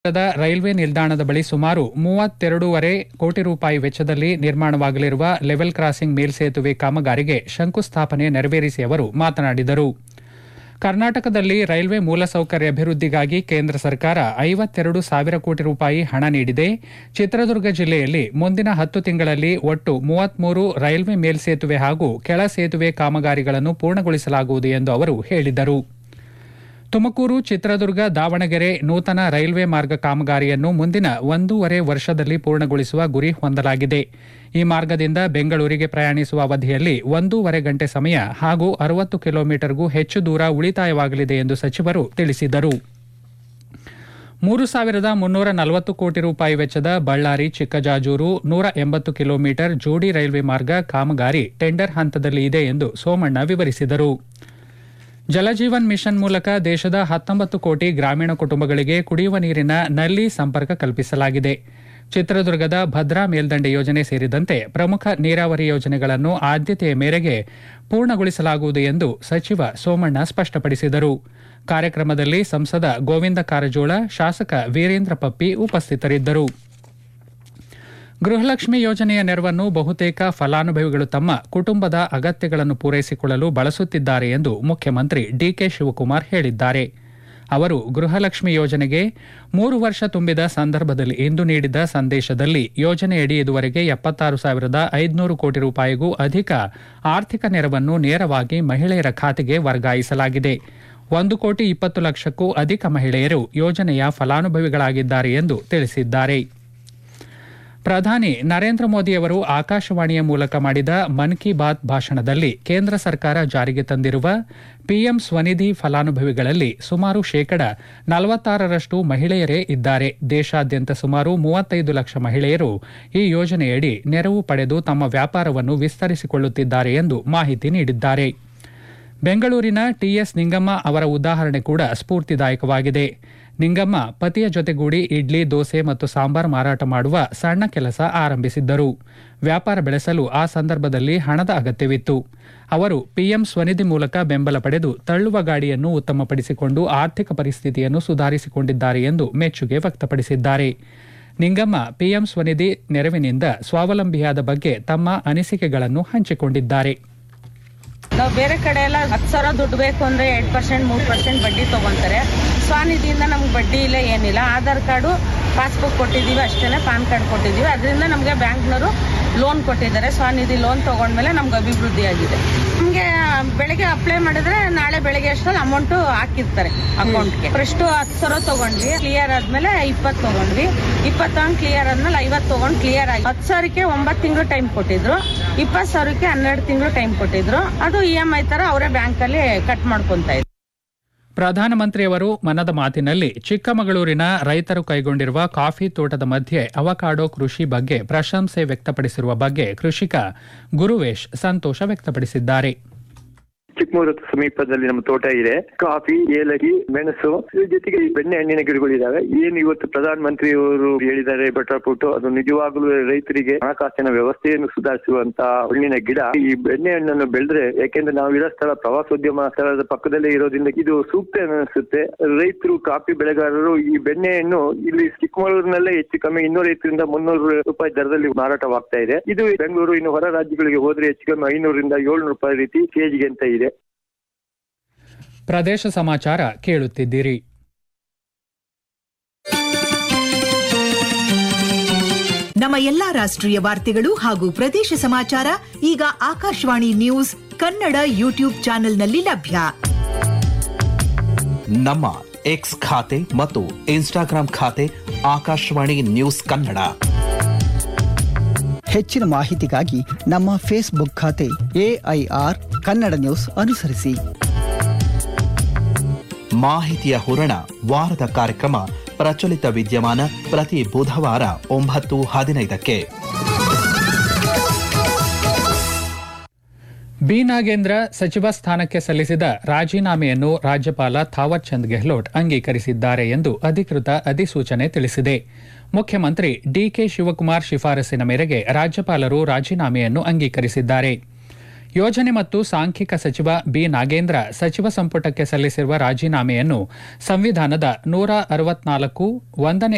ನಗರದ ರೈಲ್ವೆ ನಿಲ್ದಾಣದ ಬಳಿ ಸುಮಾರು ಮೂವತ್ತೆರಡೂವರೆ ಕೋಟಿ ರೂಪಾಯಿ ವೆಚ್ಚದಲ್ಲಿ ನಿರ್ಮಾಣವಾಗಲಿರುವ ಲೆವೆಲ್ ಕ್ರಾಸಿಂಗ್ ಮೇಲ್ಸೇತುವೆ ಕಾಮಗಾರಿಗೆ ಶಂಕುಸ್ಥಾಪನೆ ನೆರವೇರಿಸಿ ಅವರು ಮಾತನಾಡಿದರು ಕರ್ನಾಟಕದಲ್ಲಿ ರೈಲ್ವೆ ಮೂಲಸೌಕರ್ಯ ಅಭಿವೃದ್ಧಿಗಾಗಿ ಕೇಂದ್ರ ಸರ್ಕಾರ ಐವತ್ತೆರಡು ಸಾವಿರ ಕೋಟಿ ರೂಪಾಯಿ ಹಣ ನೀಡಿದೆ ಚಿತ್ರದುರ್ಗ ಜಿಲ್ಲೆಯಲ್ಲಿ ಮುಂದಿನ ಹತ್ತು ತಿಂಗಳಲ್ಲಿ ಒಟ್ಟು ಮೂವತ್ಮೂರು ರೈಲ್ವೆ ಮೇಲ್ಸೇತುವೆ ಹಾಗೂ ಕೆಳ ಸೇತುವೆ ಕಾಮಗಾರಿಗಳನ್ನು ಪೂರ್ಣಗೊಳಿಸಲಾಗುವುದು ಎಂದು ಅವರು ಹೇಳಿದರು ತುಮಕೂರು ಚಿತ್ರದುರ್ಗ ದಾವಣಗೆರೆ ನೂತನ ರೈಲ್ವೆ ಮಾರ್ಗ ಕಾಮಗಾರಿಯನ್ನು ಮುಂದಿನ ಒಂದೂವರೆ ವರ್ಷದಲ್ಲಿ ಪೂರ್ಣಗೊಳಿಸುವ ಗುರಿ ಹೊಂದಲಾಗಿದೆ ಈ ಮಾರ್ಗದಿಂದ ಬೆಂಗಳೂರಿಗೆ ಪ್ರಯಾಣಿಸುವ ಅವಧಿಯಲ್ಲಿ ಒಂದೂವರೆ ಗಂಟೆ ಸಮಯ ಹಾಗೂ ಅರವತ್ತು ಕಿಲೋಮೀಟರ್ಗೂ ಹೆಚ್ಚು ದೂರ ಉಳಿತಾಯವಾಗಲಿದೆ ಎಂದು ಸಚಿವರು ತಿಳಿಸಿದರು ಮೂರು ಸಾವಿರದ ಮುನ್ನೂರ ನಲವತ್ತು ಕೋಟಿ ರೂಪಾಯಿ ವೆಚ್ಚದ ಬಳ್ಳಾರಿ ಚಿಕ್ಕಜಾಜೂರು ನೂರ ಎಂಬತ್ತು ಕಿಲೋಮೀಟರ್ ಜೋಡಿ ರೈಲ್ವೆ ಮಾರ್ಗ ಕಾಮಗಾರಿ ಟೆಂಡರ್ ಹಂತದಲ್ಲಿ ಇದೆ ಎಂದು ಸೋಮಣ್ಣ ವಿವರಿಸಿದರು ಜಲಜೀವನ್ ಮಿಷನ್ ಮೂಲಕ ದೇಶದ ಹತ್ತೊಂಬತ್ತು ಕೋಟಿ ಗ್ರಾಮೀಣ ಕುಟುಂಬಗಳಿಗೆ ಕುಡಿಯುವ ನೀರಿನ ನಲ್ಲಿ ಸಂಪರ್ಕ ಕಲ್ಪಿಸಲಾಗಿದೆ ಚಿತ್ರದುರ್ಗದ ಭದ್ರಾ ಮೇಲ್ದಂಡೆ ಯೋಜನೆ ಸೇರಿದಂತೆ ಪ್ರಮುಖ ನೀರಾವರಿ ಯೋಜನೆಗಳನ್ನು ಆದ್ಯತೆಯ ಮೇರೆಗೆ ಪೂರ್ಣಗೊಳಿಸಲಾಗುವುದು ಎಂದು ಸಚಿವ ಸೋಮಣ್ಣ ಸ್ಪಷ್ಟಪಡಿಸಿದರು ಕಾರ್ಯಕ್ರಮದಲ್ಲಿ ಸಂಸದ ಗೋವಿಂದ ಕಾರಜೋಳ ಶಾಸಕ ವೀರೇಂದ್ರ ಪಪ್ಪಿ ಉಪಸ್ಥಿತರಿದ್ದರು ಗೃಹಲಕ್ಷ್ಮಿ ಯೋಜನೆಯ ನೆರವನ್ನು ಬಹುತೇಕ ಫಲಾನುಭವಿಗಳು ತಮ್ಮ ಕುಟುಂಬದ ಅಗತ್ಯಗಳನ್ನು ಪೂರೈಸಿಕೊಳ್ಳಲು ಬಳಸುತ್ತಿದ್ದಾರೆ ಎಂದು ಮುಖ್ಯಮಂತ್ರಿ ಡಿಕೆ ಶಿವಕುಮಾರ್ ಹೇಳಿದ್ದಾರೆ ಅವರು ಗೃಹಲಕ್ಷ್ಮಿ ಯೋಜನೆಗೆ ಮೂರು ವರ್ಷ ತುಂಬಿದ ಸಂದರ್ಭದಲ್ಲಿ ಇಂದು ನೀಡಿದ ಸಂದೇಶದಲ್ಲಿ ಯೋಜನೆಯಡಿ ಇದುವರೆಗೆ ಎಪ್ಪತ್ತಾರು ಸಾವಿರದ ಐದುನೂರು ಕೋಟಿ ರೂಪಾಯಿಗೂ ಅಧಿಕ ಆರ್ಥಿಕ ನೆರವನ್ನು ನೇರವಾಗಿ ಮಹಿಳೆಯರ ಖಾತೆಗೆ ವರ್ಗಾಯಿಸಲಾಗಿದೆ ಒಂದು ಕೋಟಿ ಇಪ್ಪತ್ತು ಲಕ್ಷಕ್ಕೂ ಅಧಿಕ ಮಹಿಳೆಯರು ಯೋಜನೆಯ ಫಲಾನುಭವಿಗಳಾಗಿದ್ದಾರೆ ಎಂದು ತಿಳಿಸಿದ್ದಾರೆ ಪ್ರಧಾನಿ ನರೇಂದ್ರ ಮೋದಿಯವರು ಆಕಾಶವಾಣಿಯ ಮೂಲಕ ಮಾಡಿದ ಮನ್ ಕಿ ಬಾತ್ ಭಾಷಣದಲ್ಲಿ ಕೇಂದ್ರ ಸರ್ಕಾರ ಜಾರಿಗೆ ತಂದಿರುವ ಪಿಎಂ ಸ್ವನಿಧಿ ಫಲಾನುಭವಿಗಳಲ್ಲಿ ಸುಮಾರು ಶೇಕಡ ನಲವತ್ತಾರರಷ್ಟು ಮಹಿಳೆಯರೇ ಇದ್ದಾರೆ ದೇಶಾದ್ಯಂತ ಸುಮಾರು ಮೂವತ್ತೈದು ಲಕ್ಷ ಮಹಿಳೆಯರು ಈ ಯೋಜನೆಯಡಿ ನೆರವು ಪಡೆದು ತಮ್ಮ ವ್ಯಾಪಾರವನ್ನು ವಿಸ್ತರಿಸಿಕೊಳ್ಳುತ್ತಿದ್ದಾರೆ ಎಂದು ಮಾಹಿತಿ ನೀಡಿದ್ದಾರೆ ಬೆಂಗಳೂರಿನ ಟಿಎಸ್ ನಿಂಗಮ್ಮ ಅವರ ಉದಾಹರಣೆ ಕೂಡ ಸ್ಫೂರ್ತಿದಾಯಕವಾಗಿದೆ ನಿಂಗಮ್ಮ ಪತಿಯ ಜೊತೆಗೂಡಿ ಇಡ್ಲಿ ದೋಸೆ ಮತ್ತು ಸಾಂಬಾರ್ ಮಾರಾಟ ಮಾಡುವ ಸಣ್ಣ ಕೆಲಸ ಆರಂಭಿಸಿದ್ದರು ವ್ಯಾಪಾರ ಬೆಳೆಸಲು ಆ ಸಂದರ್ಭದಲ್ಲಿ ಹಣದ ಅಗತ್ಯವಿತ್ತು ಅವರು ಪಿಎಂ ಸ್ವನಿಧಿ ಮೂಲಕ ಬೆಂಬಲ ಪಡೆದು ತಳ್ಳುವ ಗಾಡಿಯನ್ನು ಉತ್ತಮಪಡಿಸಿಕೊಂಡು ಆರ್ಥಿಕ ಪರಿಸ್ಥಿತಿಯನ್ನು ಸುಧಾರಿಸಿಕೊಂಡಿದ್ದಾರೆ ಎಂದು ಮೆಚ್ಚುಗೆ ವ್ಯಕ್ತಪಡಿಸಿದ್ದಾರೆ ನಿಂಗಮ್ಮ ಪಿಎಂ ಸ್ವನಿಧಿ ನೆರವಿನಿಂದ ಸ್ವಾವಲಂಬಿಯಾದ ಬಗ್ಗೆ ತಮ್ಮ ಅನಿಸಿಕೆಗಳನ್ನು ಹಂಚಿಕೊಂಡಿದ್ದಾರೆ ನಾವು ಬೇರೆ ಕಡೆ ಎಲ್ಲ ಹತ್ತು ಸಾವಿರ ದುಡ್ಡು ಬೇಕು ಅಂದ್ರೆ ಎರಡು ಪರ್ಸೆಂಟ್ ಮೂರು ಪರ್ಸೆಂಟ್ ಬಡ್ಡಿ ತಗೊಂತಾರೆ ಸ್ವಾನಿಧಿಯಿಂದ ನಮ್ಗೆ ಬಡ್ಡಿ ಇಲ್ಲ ಏನಿಲ್ಲ ಆಧಾರ್ ಕಾರ್ಡು ಪಾಸ್ಬುಕ್ ಕೊಟ್ಟಿದ್ದೀವಿ ಅಷ್ಟೇ ಪಾನ್ ಕಾರ್ಡ್ ಕೊಟ್ಟಿದ್ದೀವಿ ಅದರಿಂದ ನಮಗೆ ಬ್ಯಾಂಕ್ನವರು ಲೋನ್ ಕೊಟ್ಟಿದ್ದಾರೆ ಸ್ವಾನಿಧಿ ಲೋನ್ ತಗೊಂಡ್ಮೇಲೆ ನಮ್ಗೆ ಅಭಿವೃದ್ಧಿ ಆಗಿದೆ ನಮಗೆ ಬೆಳಗ್ಗೆ ಅಪ್ಲೈ ಮಾಡಿದ್ರೆ ನಾಳೆ ಬೆಳಗ್ಗೆ ಅಷ್ಟರಲ್ಲಿ ಅಮೌಂಟ್ ಹಾಕಿರ್ತಾರೆ ಅಕೌಂಟ್ಗೆ ಫಸ್ಟ್ ಹತ್ತು ಸಾವಿರ ತಗೊಂಡ್ವಿ ಕ್ಲಿಯರ್ ಆದ್ಮೇಲೆ ಇಪ್ಪತ್ತು ತಗೊಂಡ್ವಿ ಇಪ್ಪತ್ತು ತಗೊಂಡು ಕ್ಲಿಯರ್ ಆದ್ಮೇಲೆ ಐವತ್ತು ತಗೊಂಡು ಕ್ಲಿಯರ್ ಆಗಿ ಹತ್ತು ಸಾವಿರಕ್ಕೆ ಒಂಬತ್ತು ತಿಂಗಳು ಟೈಮ್ ಕೊಟ್ಟಿದ್ರು ಇಪ್ಪತ್ತು ಸಾವಿರಕ್ಕೆ ಹನ್ನೆರಡು ತಿಂಗಳು ಟೈಮ್ ಕೊಟ್ಟಿದ್ರು ಅದು ಇ ಎಂ ಐ ತರ ಅವರೇ ಬ್ಯಾಂಕಲ್ಲಿ ಕಟ್ ಮಾಡ್ಕೊಂತ ಇದ್ರು ಪ್ರಧಾನಮಂತ್ರಿಯವರು ಮನದ ಮಾತಿನಲ್ಲಿ ಚಿಕ್ಕಮಗಳೂರಿನ ರೈತರು ಕೈಗೊಂಡಿರುವ ಕಾಫಿ ತೋಟದ ಮಧ್ಯೆ ಅವಕಾಡೋ ಕೃಷಿ ಬಗ್ಗೆ ಪ್ರಶಂಸೆ ವ್ಯಕ್ತಪಡಿಸಿರುವ ಬಗ್ಗೆ ಕೃಷಿಕ ಗುರುವೇಶ್ ಸಂತೋಷ ವ್ಯಕ್ತಪಡಿಸಿದ್ದಾರೆ ಚಿಕ್ಕಮೂರು ಸಮೀಪದಲ್ಲಿ ನಮ್ಮ ತೋಟ ಇದೆ ಕಾಫಿ ಏಲಕ್ಕಿ ಮೆಣಸು ಇದ್ರ ಜೊತೆಗೆ ಈ ಬೆಣ್ಣೆ ಹಣ್ಣಿನ ಗಿಡಗಳಿದಾವೆ ಏನು ಇವತ್ತು ಪ್ರಧಾನ ಮಂತ್ರಿಯವರು ಹೇಳಿದ್ದಾರೆ ಬೆಟರ್ ಪುಟ್ಟು ಅದು ನಿಜವಾಗ್ಲೂ ರೈತರಿಗೆ ಹಣಕಾಸಿನ ವ್ಯವಸ್ಥೆಯನ್ನು ಸುಧಾರಿಸುವಂತ ಹಣ್ಣಿನ ಗಿಡ ಈ ಬೆಣ್ಣೆ ಹಣ್ಣನ್ನು ಬೆಳೆದ್ರೆ ಯಾಕೆಂದ್ರೆ ನಾವು ಇರೋ ಸ್ಥಳ ಪ್ರವಾಸೋದ್ಯಮ ಸ್ಥಳದ ಪಕ್ಕದಲ್ಲೇ ಇರೋದ್ರಿಂದ ಇದು ಸೂಕ್ತ ಅನಿಸುತ್ತೆ ರೈತರು ಕಾಫಿ ಬೆಳೆಗಾರರು ಈ ಬೆಣ್ಣೆ ಹಣ್ಣು ಇಲ್ಲಿ ಚಿಕ್ಕಮಗಳೂರಿನಲ್ಲೇ ಹೆಚ್ಚು ಕಮ್ಮಿ ಇನ್ನೂರೈವತ್ತರಿಂದ ಮುನ್ನೂರು ರೂಪಾಯಿ ದರದಲ್ಲಿ ಮಾರಾಟವಾಗ್ತಾ ಇದೆ ಇದು ಬೆಂಗಳೂರು ಇನ್ನು ಹೊರ ರಾಜ್ಯಗಳಿಗೆ ಹೋದ್ರೆ ಹೆಚ್ಚು ಕಮ್ಮಿ ಐನೂರರಿಂದ ಏಳ್ನೂರು ರೂಪಾಯಿ ರೀತಿ ಕೆಜಿಗೆ ಅಂತ ಇದೆ ಪ್ರದೇಶ ಸಮಾಚಾರ ಕೇಳುತ್ತಿದ್ದೀರಿ ನಮ್ಮ ಎಲ್ಲಾ ರಾಷ್ಟ್ರೀಯ ವಾರ್ತೆಗಳು ಹಾಗೂ ಪ್ರದೇಶ ಸಮಾಚಾರ ಈಗ ಆಕಾಶವಾಣಿ ನ್ಯೂಸ್ ಕನ್ನಡ ಯೂಟ್ಯೂಬ್ ಚಾನೆಲ್ನಲ್ಲಿ ಲಭ್ಯ ನಮ್ಮ ಎಕ್ಸ್ ಖಾತೆ ಮತ್ತು ಇನ್ಸ್ಟಾಗ್ರಾಂ ಖಾತೆ ಆಕಾಶವಾಣಿ ನ್ಯೂಸ್ ಕನ್ನಡ ಹೆಚ್ಚಿನ ಮಾಹಿತಿಗಾಗಿ ನಮ್ಮ ಫೇಸ್ಬುಕ್ ಖಾತೆ ಎಐಆರ್ ಕನ್ನಡ ನ್ಯೂಸ್ ಅನುಸರಿಸಿ ಮಾಹಿತಿಯ ಹೂರಣ ವಾರದ ಕಾರ್ಯಕ್ರಮ ಪ್ರಚಲಿತ ವಿದ್ಯಮಾನ ಪ್ರತಿ ಬುಧವಾರ ಒಂಬತ್ತು ಹದಿನೈದಕ್ಕೆ ಬಿ ನಾಗೇಂದ್ರ ಸಚಿವ ಸ್ಥಾನಕ್ಕೆ ಸಲ್ಲಿಸಿದ ರಾಜೀನಾಮೆಯನ್ನು ರಾಜ್ಯಪಾಲ ಥಾವರ್ ಚಂದ್ ಗೆಹ್ಲೋಟ್ ಅಂಗೀಕರಿಸಿದ್ದಾರೆ ಎಂದು ಅಧಿಕೃತ ಅಧಿಸೂಚನೆ ತಿಳಿಸಿದೆ ಮುಖ್ಯಮಂತ್ರಿ ಡಿಕೆ ಶಿವಕುಮಾರ್ ಶಿಫಾರಸಿನ ಮೇರೆಗೆ ರಾಜ್ಯಪಾಲರು ರಾಜೀನಾಮೆಯನ್ನು ಅಂಗೀಕರಿಸಿದ್ದಾರೆ ಯೋಜನೆ ಮತ್ತು ಸಾಂಖ್ಯಿಕ ಸಚಿವ ಬಿ ನಾಗೇಂದ್ರ ಸಚಿವ ಸಂಪುಟಕ್ಕೆ ಸಲ್ಲಿಸಿರುವ ರಾಜೀನಾಮೆಯನ್ನು ಸಂವಿಧಾನದ ನೂರ ಅರವತ್ನಾಲ್ಕು ಒಂದನೇ